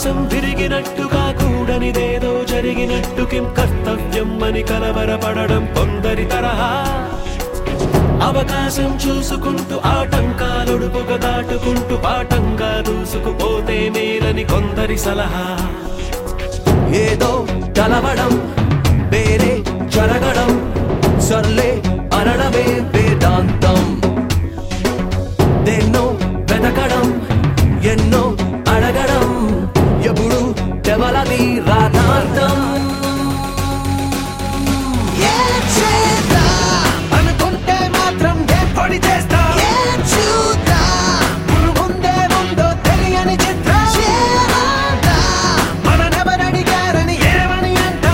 ఆకాశం తిరిగినట్టుగా కూడనిదేదో జరిగినట్టు కిం కర్తవ్యం అని కలవరపడడం కొందరి తరహా అవకాశం చూసుకుంటూ ఆటంకాలొడుపుగా దాటుకుంటూ పాఠంగా దూసుకుపోతే మేలని కొందరి సలహా ఏదో కలవడం వేరే జరగడం సర్లే అనడమే వేదాంతం దేన్నో వెతకడం ఎన్నో అడగడం ఎప్పుడు తెవలది రాధార్థం అనుకుంటే మాత్రం ఏం పొడి చేస్తా ముందే ముందో తెలియని చిత్రం మననెవరడిగారని ఏమని అంటా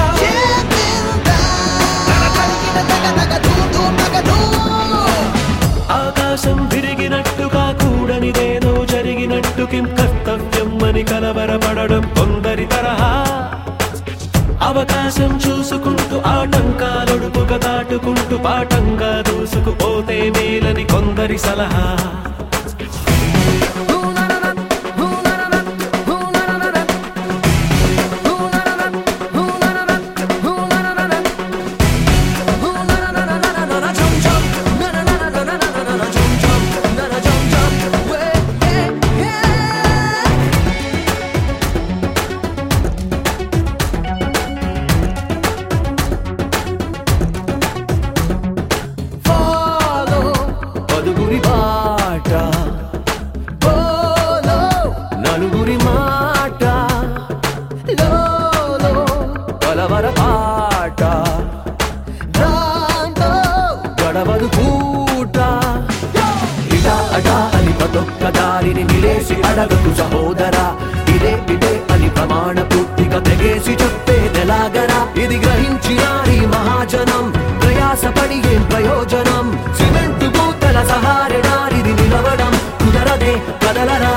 తన తరిగిన తగ తగ దూ దూ తగ దూ. ఆకాశం తిరిగినట్టుగా కూడనిదేదో జరిగినట్టు కిం కర్తవ్యం అని కలవరపడడం కొందరి తరహా అవకాశం చూసుకుంటూ ఆటంకాలొడుపుగా దాటుకుంటూ పాఠంగా దూసుకుపోతే మేలని కొందరి సలహా Follow పదుగురి బాట Follow నలుగురి మాట లోలో కలవర పాట దాంతో గడవదు పూట ఇటా అటా అని ప్రతొక్క దారిని నిలేసి అడగకు సహోదరా ఇదే ఇదే అని ప్రమాణ పూర్తిగా తెగేసి చెప్పేదెలాగరా ఇది గ్రహించిన ఈ మహాజనం ప్రయాసపడి ఏం ప్రయోజనం సిమెంట్ పూతల సహారెడారిది నిలవడం కుదరదే కదలరా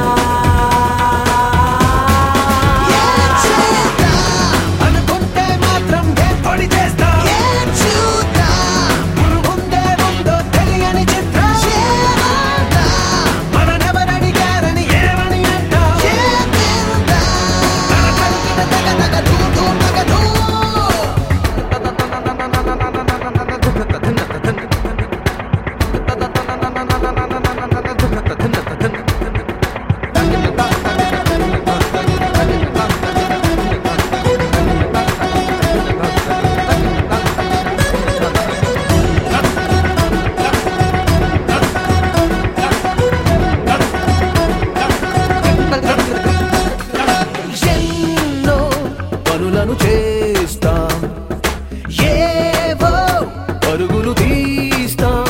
అనుకుంటే మాత్రం ఏం పొడి చేస్తా ముందే ముందో తెలియని చిత్రం మననెవరడిగారని ఏమని అంటా తన తరిగిన తగ తగ దూ దూ తగ దూ. ఎన్నో పనులను చేస్తాం ఏవో పరుగులు తీస్తాం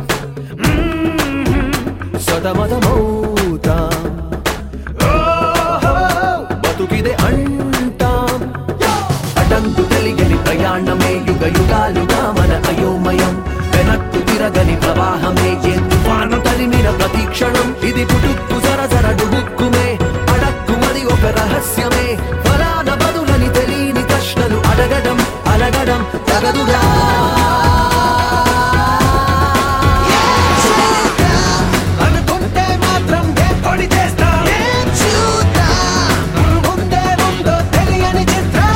మ్మ్. సతమతమవుతాం ఓహో, బతుకిదే అంటాం అటంకు తెలియని ప్రయాణమే యుగ యుగాలుగా మన అయోమయం వెనక్కు తిరగని ప్రవాహమే ఏ తుఫాను తరిమిన ప్రతీక్షణం ఇది పుటుక్కు జర డుబుక్కుమే అడక్కుమది ఒక రహస్యమే ఫలాన బదులని తెలియని ప్రశ్నలు అడగడం అలగడం తగదుగా అనుకుంటే మాత్రం ఏం పొడి చేస్తా ముందే ముందో తెలియని చిత్రం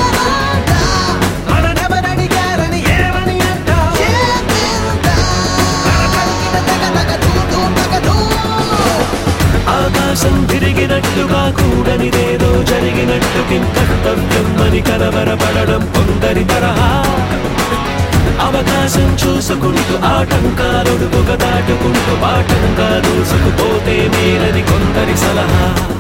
మననెవరడిగారని ఏమని అంటా తన తరిగిన తగ తగ దూ దూ తగ దూ. ఆకాశం తిరిగినట్టుగా కూడనిదేదో జరిగినట్టు కిం కర్తవ్యం అని కలవరపడడం కొందరి తరహా అవకాశం చూసుకుంటూ ఆటంకాలొడుపుగా దాటుకుంటూ పాఠంగా దూసుకుపోతే మేలని కొందరి సలహా